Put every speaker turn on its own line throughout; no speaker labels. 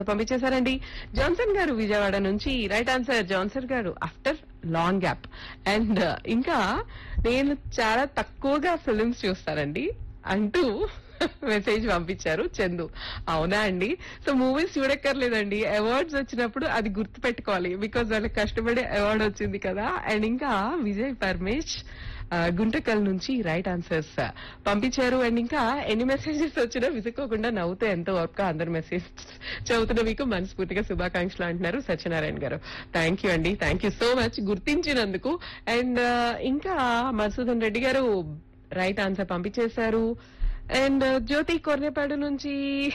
పంపించేశారండి Johnson గారు విజయవాడ నుంచి right answer Johnson గారు ఆఫ్టర్ లాంగ్ గ్యాప్ అండ్ ఇంకా నేను చాలా తక్కువగా ఫిల్మ్స్ చూస్తానండి అంటూ మెసేజ్ పంపించారు చందు అవునా అండి సో మూవీస్ చూడక్కర్లేదండి అవార్డ్స్ వచ్చినప్పుడు అది గుర్తు పెట్టుకోవాలి బికాజ్ వాళ్ళకి కష్టపడే అవార్డ్ వచ్చింది కదా అండ్ ఇంకా విజయ్ పరమేష్ ఆ, గుంటకల్ నుంచి రైట్ ఆన్సర్స్ పంపించారు అండ్ ఇంకా ఎన్ని మెసేజెస్ వచ్చినా విసుక్కోకుండా నవ్వుతూ ఎంతో వర్క్ అందరు మెసేజ్ చదువుతున్న మీకు మనస్ఫూర్తిగా శుభాకాంక్షలు అంటున్నారు సత్యనారాయణ గారు థ్యాంక్ యూ అండి థ్యాంక్ యూ సో మచ్ గుర్తించినందుకు అండ్ ఇంకా మధుసూదన్ రెడ్డి గారు రైట్ ఆన్సర్ పంపించేశారు అండ్ జ్యోతి కొర్నేపాడు నుంచి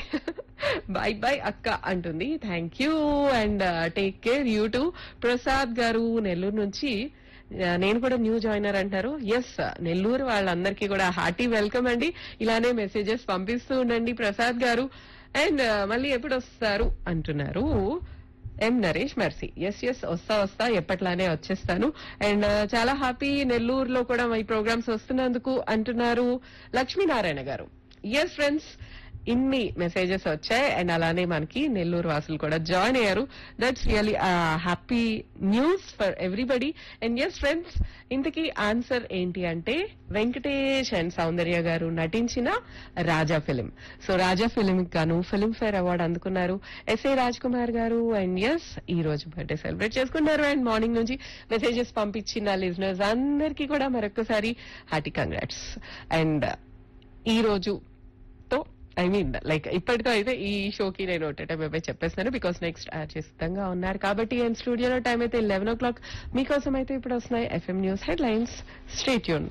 బై బై అక్క అంటుంది thank you and take care you too Prasad గారు నెల్లూరు నుంచి ఆ, నేను కూడా న్యూ జాయినర్ అంటారు ఎస్ నెల్లూరు వాళ్ళందరికీ కూడా హార్టీ వెల్కమ్ అండి ఇలానే మెసేజెస్ పంపిస్తూ ఉండండి ప్రసాద్ గారు అండ్ మళ్ళీ ఎప్పుడు వస్తారు అంటున్నారు M Naresh Mercy yes yes వస్తా వస్తా ఎప్పట్లానే వచ్చేస్తాను అండ్ చాలా హ్యాపీ నెల్లూరులో కూడా ఈ ప్రోగ్రామ్స్ వస్తున్నందుకు అంటున్నారు లక్ష్మీనారాయణ గారు ఎస్ ఫ్రెండ్స్ ఇన్ని మెసేజెస్ వచ్చాయి అండ్ అలానే మనకి నెల్లూరు వాసులు కూడా జాయిన్ అయ్యారు that's really happy news for everybody and yes friends ఇంతకీ ఆన్సర్ ఏంటి అంటే వెంకటేష్ అండ్ సౌందర్య గారు నటించిన Raja film so Raja film గాను ఫిలిం ఫేర్ అవార్డు అందుకున్నారు ఎస్ఏ రాజ్ కుమార్ గారు అండ్ ఎస్ ఈ రోజు బర్త్డే సెలబ్రేట్ చేసుకున్నారు అండ్ మార్నింగ్ నుంచి మెసేజెస్ పంపించిన లిజనర్స్ అందరికీ కూడా మరొకసారి హార్టీ కంగ్రాట్స్ అండ్ ఈ రోజు తో ఐ మీన్ లైక్ ఇప్పటితో అయితే ఈ షోకి నేను టైం అయిపోయి చెప్పేస్తాను బికాస్ నెక్స్ట్ సిద్ధంగా ఉన్నారు కాబట్టి అండ్ స్టూడియోలో టైం అయితే లెవెన్ ఓ క్లాక్ మీకోసం అయితే ఇప్పుడు వస్తున్నాయి FM news headlines stay యూన్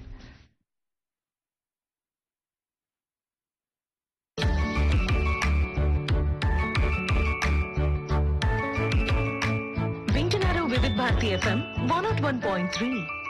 వింటున్నారు Vividh Bharati FM one naught one point three